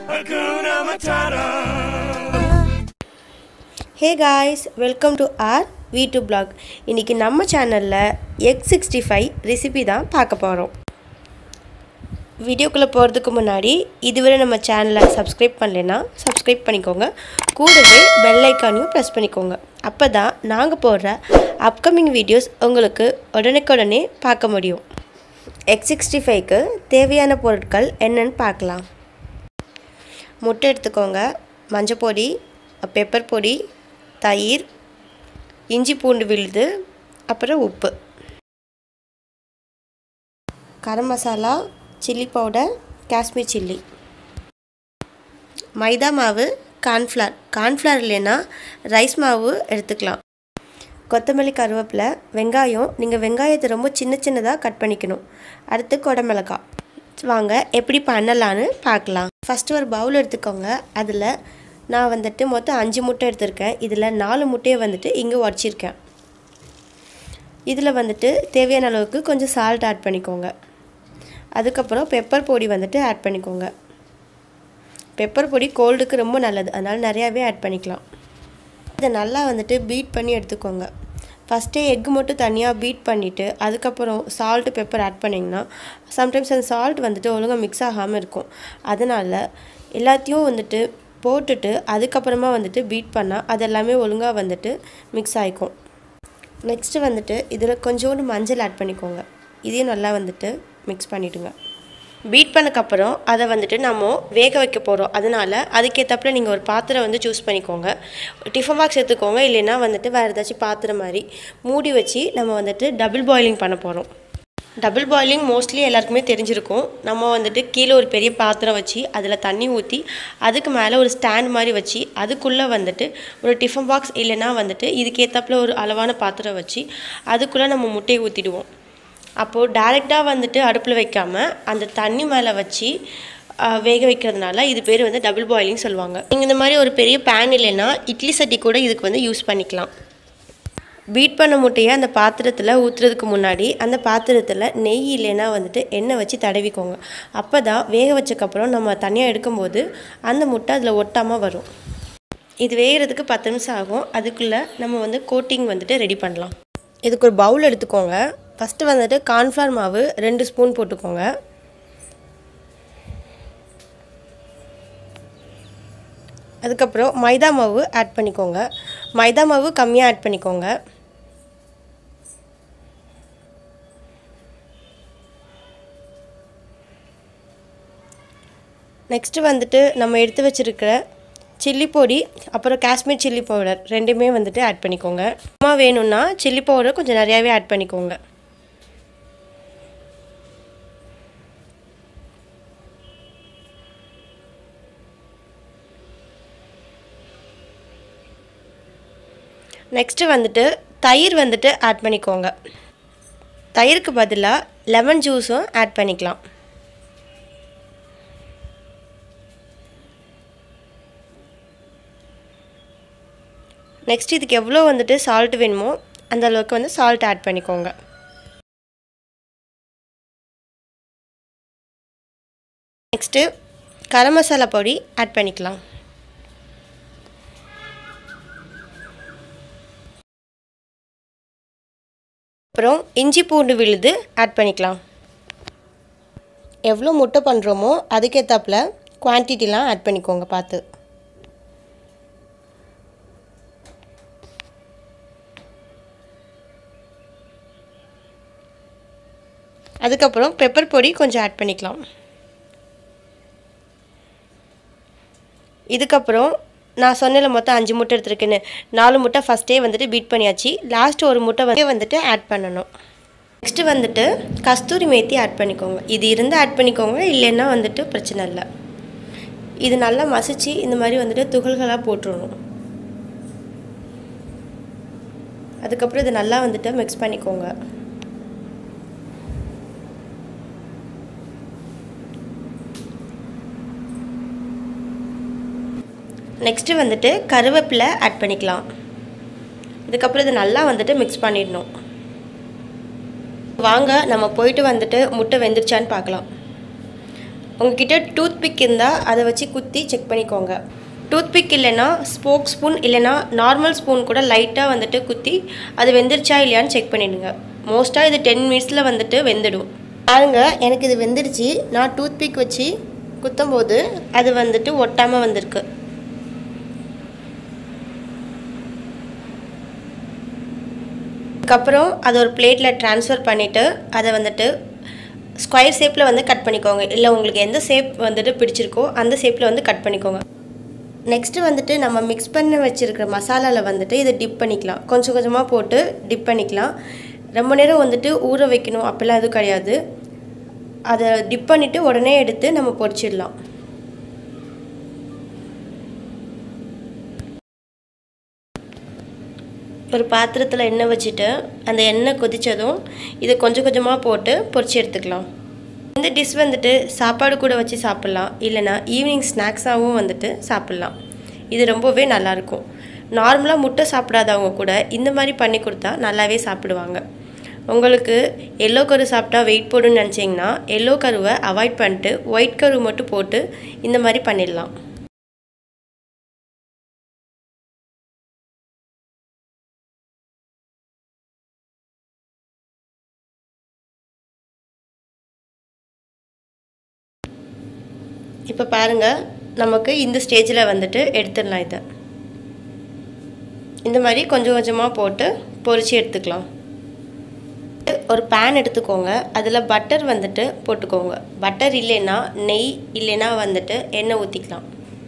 Hakuna Matata. Hey guys welcome to R V two blog இன்றைக்கி நம்ம சேனலில் egg sixty five recipe தான் பார்க்க போகிறோம் வீடியோக்குள்ளே போகிறதுக்கு முன்னாடி இதுவரை நம்ம சேனலை சப்ஸ்கிரைப் பண்ணலைன்னா சப்ஸ்கிரைப் பண்ணிக்கோங்க கூடவே பெல் ஐக்கானையும் ப்ரெஸ் பண்ணிக்கோங்க அப்போ தான் நாங்கள் போடுற அப்கமிங் வீடியோஸ் உங்களுக்கு உடனுக்குடனே பார்க்க முடியும் எக் சிக்ஸ்டி ஃபைவ்க்கு தேவையான பொருட்கள் என்னன்னு பார்க்கலாம் முட்டை எடுத்துக்கோங்க மஞ்சள் பொடி பெப்பர் பொடி தயிர் இஞ்சி பூண்டு விழுது அப்புறம் உப்பு garam masala chilli powder Kashmir chilli maida மாவு கார்ன்ஃப்ளவர் கார்ன்ஃப்ளவர் இல்லைன்னா ரைஸ் மாவு எடுத்துக்கலாம் கொத்தமல்லி கருவேப்பிலை வெங்காயம் நீங்கள் வெங்காயத்தை ரொம்ப சின்ன சின்னதாக கட் பண்ணிக்கணும் அடுத்து குடமிளகாய் வாங்க எப்படி பண்ணலான்னு பார்க்கலாம் ஃபஸ்ட்டு ஒரு பவுல் எடுத்துக்கோங்க அதில் நான் வந்துட்டு மொத்தம் அஞ்சு முட்டை எடுத்திருக்கேன் இதில் நாலு முட்டையை வந்துட்டு இங்கே உடச்சிருக்கேன் இதில் வந்துட்டு தேவையான அளவுக்கு கொஞ்சம் சால்ட் ஆட் பண்ணிக்கோங்க அதுக்கப்புறம் பெப்பர் பொடி வந்துட்டு ஆட் பண்ணிக்கோங்க பெப்பர் பொடி கோல்டுக்கு ரொம்ப நல்லது அதனால் நிறையாவே ஆட் பண்ணிக்கலாம் இதை நல்லா வந்துட்டு பீட் பண்ணி எடுத்துக்கோங்க ஃபஸ்ட்டே எக் மட்டும் தனியாக பீட் பண்ணிவிட்டு அதுக்கப்புறம் சால்ட்டு பெப்பர் ஆட் பண்ணிங்கன்னா சம்டைம்ஸ் அந்த சால்ட் வந்துட்டு ஒழுங்காக மிக்ஸ் ஆகாமல் இருக்கும் அதனால் எல்லாத்தையும் வந்துட்டு போட்டுட்டு அதுக்கப்புறமா வந்துட்டு பீட் பண்ணால் அது எல்லாமே ஒழுங்காக வந்துட்டு மிக்ஸ் ஆகிக்கும் நெக்ஸ்ட்டு வந்துட்டு இதில் கொஞ்சோண்டு மஞ்சள் ஆட் பண்ணிக்கோங்க இதையும் நல்லா வந்துட்டு மிக்ஸ் பண்ணிவிடுங்க பீட் பண்ணக்கப்புறம் அதை வந்துட்டு நம்ம வேக வைக்க போகிறோம் அதனால் அதுக்கேற்றப்பல நீங்கள் ஒரு பாத்திரம் வந்து சூஸ் பண்ணிக்கோங்க டிஃபன் பாக்ஸ் எடுத்துக்கோங்க இல்லைன்னா வந்துட்டு வேறு ஏதாச்சும் பாத்திரம் மாதிரி மூடி வச்சு நம்ம வந்துட்டு டபுள் பாயிலிங் பண்ண போகிறோம் டபுள் பாயிலிங் மோஸ்ட்லி எல்லாருக்குமே தெரிஞ்சிருக்கும் நம்ம வந்துட்டு கீழே ஒரு பெரிய பாத்திரம் வச்சு அதில் தண்ணி ஊற்றி அதுக்கு மேலே ஒரு ஸ்டாண்ட் மாதிரி வச்சு அதுக்குள்ளே வந்துட்டு ஒரு டிஃபன் பாக்ஸ் இல்லைன்னா வந்துட்டு இதுக்கேற்றப்பில் ஒரு அளவான பாத்திரம் வச்சு அதுக்குள்ளே நம்ம முட்டையை ஊற்றிடுவோம் அப்போது டேரெக்டாக வந்துட்டு அடுப்பில் வைக்காமல் அந்த தண்ணி மேலே வச்சு ஆஹ், வேக வைக்கிறதுனால இது பேர் வந்து டபுள் பாயிலிங் சொல்லுவாங்க நீங்கள் இந்த மாதிரி ஒரு பெரிய பேன் இல்லைன்னா இட்லி சட்டி கூட இதுக்கு வந்து யூஸ் பண்ணிக்கலாம் பீட் பண்ண முட்டையை அந்த பாத்திரத்தில் ஊற்றுறதுக்கு முன்னாடி அந்த பாத்திரத்தில் நெய் இல்லைன்னா வந்துட்டு எண்ணெய் வச்சு தடவிக்கோங்க அப்போ தான் வேக வச்சக்கப்புறம் நம்ம தனியாக எடுக்கும்போது அந்த முட்டை அதில் ஒட்டாமல் வரும் இது வேகிறதுக்கு பத்து நிமிஷம் ஆகும் அதுக்குள்ளே நம்ம வந்து கோட்டிங் வந்துட்டு ரெடி பண்ணலாம் இதுக்கு ஒரு பவுல் எடுத்துக்கோங்க ஃபஸ்ட்டு வந்துட்டு கார்ன்ஃப்ளவர் மாவு ரெண்டு ஸ்பூன் போட்டுக்கோங்க அதுக்கப்புறம் மைதா மாவு ஆட் பண்ணிக்கோங்க மைதா மாவு கம்மியாக ஆட் பண்ணிக்கோங்க நெக்ஸ்ட்டு வந்துட்டு நம்ம எடுத்து வச்சுருக்கிற சில்லி பொடி அப்புறம் காஷ்மீர் சில்லி பவுடர் ரெண்டுமே வந்துட்டு ஆட் பண்ணிக்கோங்க அம்மா வேணும்னா சில்லி பவுடர் கொஞ்சம் நிறையாவே ஆட் பண்ணிக்கோங்க நெக்ஸ்ட்டு வந்துட்டு தயிர் வந்துட்டு ஆட் பண்ணிக்கோங்க தயிருக்கு பதிலாக லெமன் ஜூஸும் ஆட் பண்ணிக்கலாம் நெக்ஸ்ட் இதுக்கு எவ்வளோ வந்துட்டு சால்ட் வேணுமோ அந்த அளவுக்கு வந்து சால்ட் ஆட் பண்ணிக்கோங்க நெக்ஸ்ட்டு கரம் மசாலா பொடி ஆட் பண்ணிக்கலாம் அப்புறம் இஞ்சி பூண்டு விழுது ஆட் பண்ணிக்கலாம் எவ்வளோ முட்டை பண்ணுறோமோ அதுக்கேற்றாப்புல குவான்டிட்டிலாம் ஆட் பண்ணிக்கோங்க பார்த்து அதுக்கப்புறம் பெப்பர் பொடி கொஞ்சம் ஆட் பண்ணிக்கலாம் இதுக்கப்புறம் நான் சொன்னல மொத்தம் அஞ்சு முட்டை எடுத்துருக்கேன்னு நாலு முட்டை ஃபஸ்ட்டே வந்துட்டு பீட் பண்ணியாச்சு லாஸ்ட் ஒரு முட்டை வந்து வந்துட்டு ஆட் பண்ணணும் நெக்ஸ்ட்டு வந்துட்டு கஸ்தூரி மேத்தி ஆட் பண்ணிக்கோங்க இது இருந்தால் ஆட் பண்ணிக்கோங்க இல்லைன்னா வந்துட்டு பிரச்சனை இல்லை இது நல்லா மசிச்சு இந்த மாதிரி வந்துட்டு துகள்களாக போட்டுருணும் அதுக்கப்புறம் இது நல்லா வந்துட்டு மிக்ஸ் பண்ணிக்கோங்க நெக்ஸ்ட்டு வந்துட்டு கருவேப்பிலை ஆட் பண்ணிக்கலாம் இதுக்கப்புறம் இது நல்லா வந்துட்டு மிக்ஸ் பண்ணிடணும் வாங்க நம்ம போயிட்டு வந்துட்டு முட்டை வெந்துருச்சான்னு பார்க்கலாம் உங்ககிட்ட டூத் பிக் இருந்தால் அதை வச்சு குத்தி செக் பண்ணிக்கோங்க டூத் பிக் இல்லைன்னா ஸ்போக் ஸ்பூன் இல்லைன்னா நார்மல் ஸ்பூன் கூட லைட்டாக வந்துட்டு குத்தி அது வெந்துருச்சா இல்லையான்னு செக் பண்ணிடுங்க மோஸ்ட்டாக இது டென் மினிட்ஸில் வந்துட்டு வெந்துடும் பாருங்க எனக்கு இது வெந்துடுச்சு நான் டூத் பிக் வச்சு குத்தும்போது அது வந்துட்டு ஒட்டாமல் வந்திருக்கு அதுக்கப்புறம் அதை ஒரு பிளேட்டில் ட்ரான்ஸ்ஃபர் பண்ணிவிட்டு அதை வந்துட்டு ஸ்கொயர் ஷேப்பில் வந்து கட் பண்ணிக்கோங்க இல்லை உங்களுக்கு எந்த ஷேப் வந்துட்டு பிடிச்சிருக்கோ அந்த ஷேப்பில் வந்து கட் பண்ணிக்கோங்க நெக்ஸ்ட்டு வந்துட்டு நம்ம மிக்ஸ் பண்ணி வச்சுருக்கிற மசாலாவில் வந்துட்டு இதை டிப் பண்ணிக்கலாம் கொஞ்சம் கொஞ்சமாக போட்டு டிப் பண்ணிக்கலாம் ரொம்ப நேரம் வந்துட்டு ஊற வைக்கணும் அப்படிலாம் எதுவும் கிடையாது அதை டிப் பண்ணிவிட்டு உடனே எடுத்து நம்ம பொரிச்சிடலாம் ஒரு பாத்திரத்தில் எண்ணெய் வச்சுட்டு அந்த எண்ணெய் கொதித்ததும் இதை கொஞ்சம் கொஞ்சமாக போட்டு பொரிச்சு எடுத்துக்கலாம் இந்த டிஷ் வந்துட்டு சாப்பாடு கூட வச்சு சாப்பிட்லாம் இல்லைனா ஈவினிங் ஸ்நாக்ஸாகவும் வந்துட்டு சாப்பிட்லாம் இது ரொம்பவே நல்லாயிருக்கும் நார்மலாக முட்டை சாப்பிடாதவங்க கூட இந்த மாதிரி பண்ணி கொடுத்தா நல்லாவே சாப்பிடுவாங்க உங்களுக்கு எல்லோ கரு சாப்பிட்டா வெயிட் போடுன்னு நினச்சிங்கன்னா எல்லோ கருவை அவாய்ட் பண்ணிட்டு ஒயிட் கரு மட்டும் போட்டு இந்த மாதிரி பண்ணிடலாம் இப்போ பாருங்கள் நமக்கு இந்த ஸ்டேஜில் வந்துட்டு எடுத்துடலாம் இதை இந்த மாதிரி கொஞ்சம் கொஞ்சமாக போட்டு பொரிச்சு எடுத்துக்கலாம் ஒரு பேன் எடுத்துக்கோங்க அதில் பட்டர் வந்துட்டு போட்டுக்கோங்க பட்டர் இல்லைன்னா நெய் இல்லைன்னா வந்துட்டு எண்ணெய் ஊற்றிக்கலாம்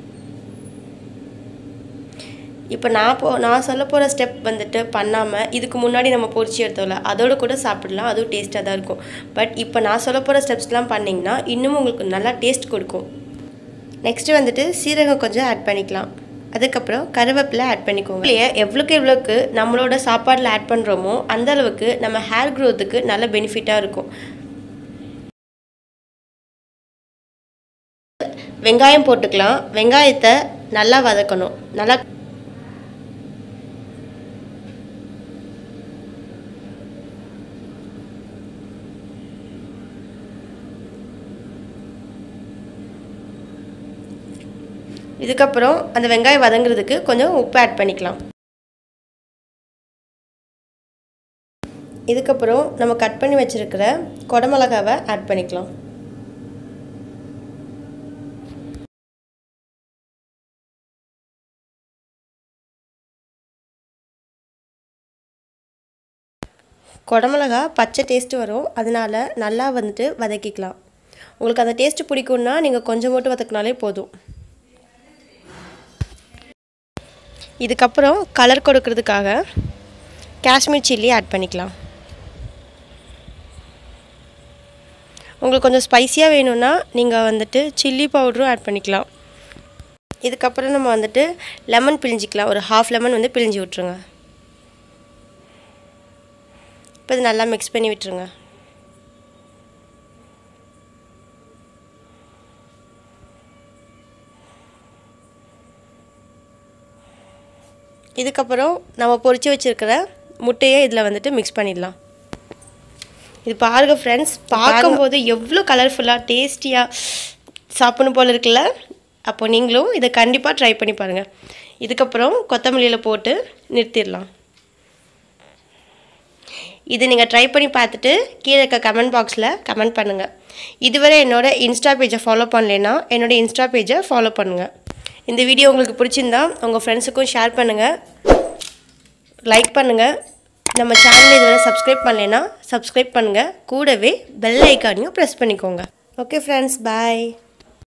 இப்போ நான் போ நான் சொல்ல போகிற ஸ்டெப் வந்துட்டு பண்ணாமல் இதுக்கு முன்னாடி நம்ம பொரிச்சு எடுத்தோம்ல அதோட கூட சாப்பிடலாம் அதுவும் டேஸ்ட்டாக தான் இருக்கும் பட் இப்போ நான் சொல்ல போகிற ஸ்டெப்ஸ்லாம் பண்ணிங்கன்னா இன்னும் உங்களுக்கு நல்லா டேஸ்ட் கொடுக்கும் நெக்ஸ்ட்டு வந்துட்டு சீரகம் கொஞ்சம் ஆட் பண்ணிக்கலாம் அதுக்கப்புறம் கருவேப்பிலை ஆட் பண்ணிக்கோங்க இல்லையா எவ்வளோக்கு எவ்வளோக்கு நம்மளோட சாப்பாடில் ஆட் பண்ணுறோமோ அந்த அளவுக்கு நம்ம ஹேர் க்ரோத்துக்கு நல்ல பெனிஃபிட்டாக இருக்கும் வெங்காயம் போட்டுக்கலாம் வெங்காயத்தை நல்லா வதக்கணும் நல்லா இதுக்கப்புறம் அந்த வெங்காயம் வதங்குறதுக்கு கொஞ்சம் உப்பு ஆட் பண்ணிக்கலாம் இதுக்கப்புறம் நம்ம கட் பண்ணி வச்சுருக்கிற குடமிளகாவை ஆட் பண்ணிக்கலாம் குடமிளகா பச்சை டேஸ்ட்டு வரும் அதனால நல்லா வந்துட்டு வதக்கிக்கலாம் உங்களுக்கு அந்த டேஸ்ட்டு பிடிக்கும்னா நீங்கள் கொஞ்சம் மட்டும் வதக்கினாலே போதும் இதுக்கப்புறம் கலர் கொடுக்கறதுக்காக காஷ்மீர் சில்லி ஆட் பண்ணிக்கலாம் உங்களுக்கு கொஞ்சம் ஸ்பைஸியாக வேணும்னா நீங்கள் வந்துட்டு சில்லி பவுடரும் ஆட் பண்ணிக்கலாம் இதுக்கப்புறம் நம்ம வந்துட்டு லெமன் பிழிஞ்சிக்கலாம் ஒரு ஹாஃப் லெமன் வந்து பிழிஞ்சு விட்ருங்க இப்போ இது நல்லா மிக்ஸ் பண்ணி விட்டுருங்க இதுக்கப்புறம் நம்ம பொரிச்சு வச்சுருக்கிற முட்டையை இதில் வந்துட்டு மிக்ஸ் பண்ணிடலாம் இது பாருங்க ஃப்ரெண்ட்ஸ் பார்க்கும்போது எவ்வளோ கலர்ஃபுல்லாக டேஸ்டியாக சாப்பிடணும் போல் இருக்குல்ல அப்போ நீங்களும் இதை கண்டிப்பாக ட்ரை பண்ணி பாருங்கள் இதுக்கப்புறம் கொத்தமல்லியில் போட்டு நிறுத்திடலாம் இது நீங்கள் ட்ரை பண்ணி பார்த்துட்டு கீழே இருக்க கமெண்ட் பாக்ஸில் கமெண்ட் பண்ணுங்கள் இதுவரை என்னோட இன்ஸ்டா பேஜை ஃபாலோ பண்ணலைன்னா என்னோட இன்ஸ்டா பேஜை ஃபாலோ பண்ணுங்கள் இந்த வீடியோ உங்களுக்கு பிடிச்சிருந்தா உங்கள் ஃப்ரெண்ட்ஸுக்கும் ஷேர் பண்ணுங்கள் லைக் பண்ணுங்கள் நம்ம சேனல் இதுவரை சப்ஸ்கிரைப் பண்ணலைன்னா சப்ஸ்கிரைப் பண்ணுங்கள் கூடவே பெல் ஐக்கானையும் ப்ரெஸ் பண்ணிக்கோங்க ஓகே ஃப்ரெண்ட்ஸ் பாய்